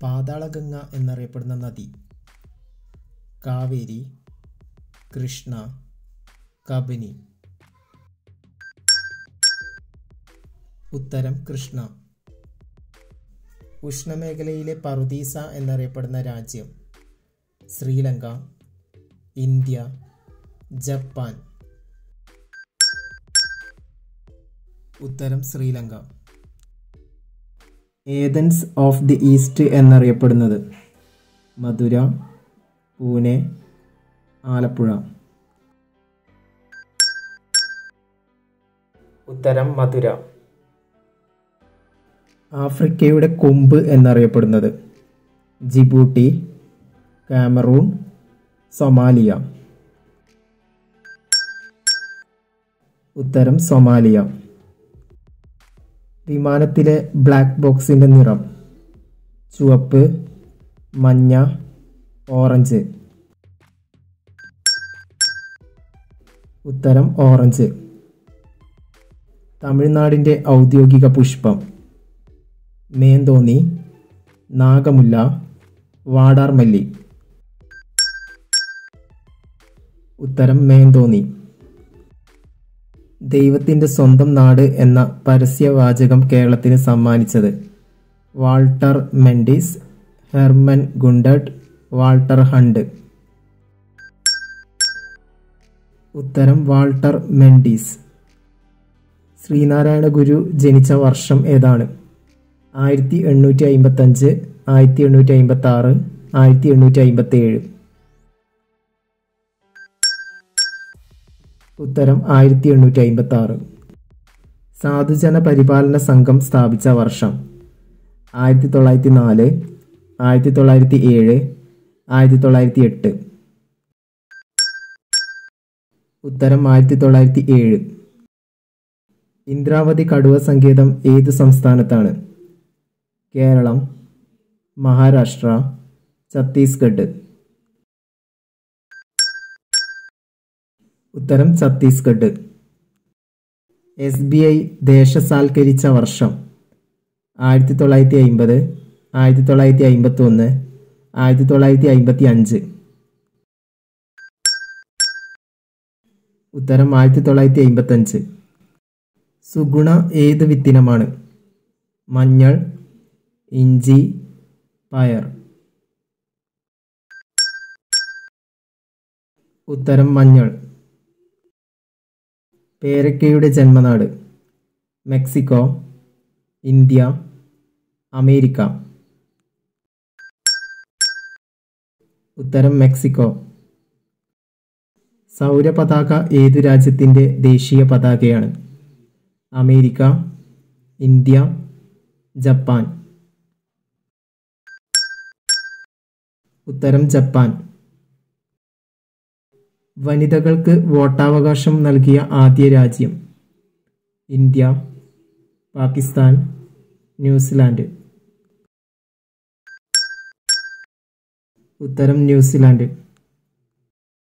പാതാളഗംഗ എന്നറിയപ്പെടുന്ന നദി കാവേരി കൃഷ്ണ കബനി ഉത്തരം കൃഷ്ണ ഉഷ്ണമേഖലയിലെ പറുദീസ എന്നറിയപ്പെടുന്ന രാജ്യം ശ്രീലങ്ക ഇന്ത്യ ജപ്പാൻ ഉത്തരം Sri Lanka Athens of the East എന്നറിയപ്പെടുന്നത് മധുര പൂനെ ആലപ്പുഴ ഉത്തരം മധുര ആഫ്രിക്കയുടെ കൊമ്പ് എന്നറിയപ്പെടുന്നത് ജിബൂട്ടി കാമറൂൺ സൊമാലിയ ഉത്തരം സൊമാലിയ വിമാനത്തിലെ ബ്ലാക്ക് ബോക്സിന്റെ നിറം ചുവപ്പ് മഞ്ഞ ഓറഞ്ച് ഉത്തരം ഓറഞ്ച് തമിഴ്നാടിൻ്റെ ഔദ്യോഗിക പുഷ്പം മേന്തോന്നി നാഗമുല്ല വാടാർമല്ലി ഉത്തരം മേന്തോന്നി ദൈവത്തിൻ്റെ സ്വന്തം നാട് എന്ന പരസ്യവാചകം കേരളത്തിന് സമ്മാനിച്ചത് Walter Mendis Hermann Gundert Walter Hunt ഉത്തരം വാൾട്ടർ മെൻഡീസ് ശ്രീനാരായണ ഗുരു ജനിച്ച വർഷം ഏതാണ് ആയിരത്തി എണ്ണൂറ്റി അമ്പത്തഞ്ച് ആയിരത്തി എണ്ണൂറ്റി അമ്പത്തി ആറ് ആയിരത്തി എണ്ണൂറ്റി അമ്പത്തി ഏഴ് ഉത്തരം ആയിരത്തി എണ്ണൂറ്റി അമ്പത്തി ആറ് സാധുജന പരിപാലന സംഘം സ്ഥാപിച്ച വർഷം ആയിരത്തി തൊള്ളായിരത്തി നാല് ആയിരത്തി തൊള്ളായിരത്തി ഏഴ് ആയിരത്തി തൊള്ളായിരത്തി എട്ട് ഉത്തരം ആയിരത്തി തൊള്ളായിരത്തി ഏഴ് ഇന്ദ്രാവതി കടുവ സങ്കേതം ഏത് സംസ്ഥാനത്താണ് കേരളം മഹാരാഷ്ട്ര ഛത്തീസ്ഗഡ് ഉത്തരം ഛത്തീസ്ഗഡ് എസ് ബി ഐ ദേശസാൽക്കരിച്ച വർഷം ആയിരത്തി തൊള്ളായിരത്തി അമ്പത് ആയിരത്തി തൊള്ളായിരത്തി അമ്പത്തി ഒന്ന് ആയിരത്തി തൊള്ളായിരത്തി അമ്പത്തി അഞ്ച് ഉത്തരം ആയിരത്തി തൊള്ളായിരത്തി അമ്പത്തഞ്ച് സുഗുണ ഏത് വിത്തിനമാണ് മഞ്ഞൾ ഇഞ്ചി പയർ ഉത്തരം മഞ്ഞൾ പേരക്കയുടെ ജന്മനാട് മെക്സിക്കോ ഇന്ത്യ അമേരിക്ക ഉത്തരം മെക്സിക്കോ സൗരപതാക ഏതു രാജ്യത്തിൻ്റെ ദേശീയ പതാകയാണ് അമേരിക്ക ഇന്ത്യ ജപ്പാൻ ഉത്തരം ജപ്പാൻ വനിതകൾക്ക് വോട്ടവകാശം നൽകിയ ആദ്യ രാജ്യം ഇന്ത്യ പാകിസ്ഥാൻ ന്യൂസിലാൻഡ് ഉത്തരം ന്യൂസിലാൻഡ്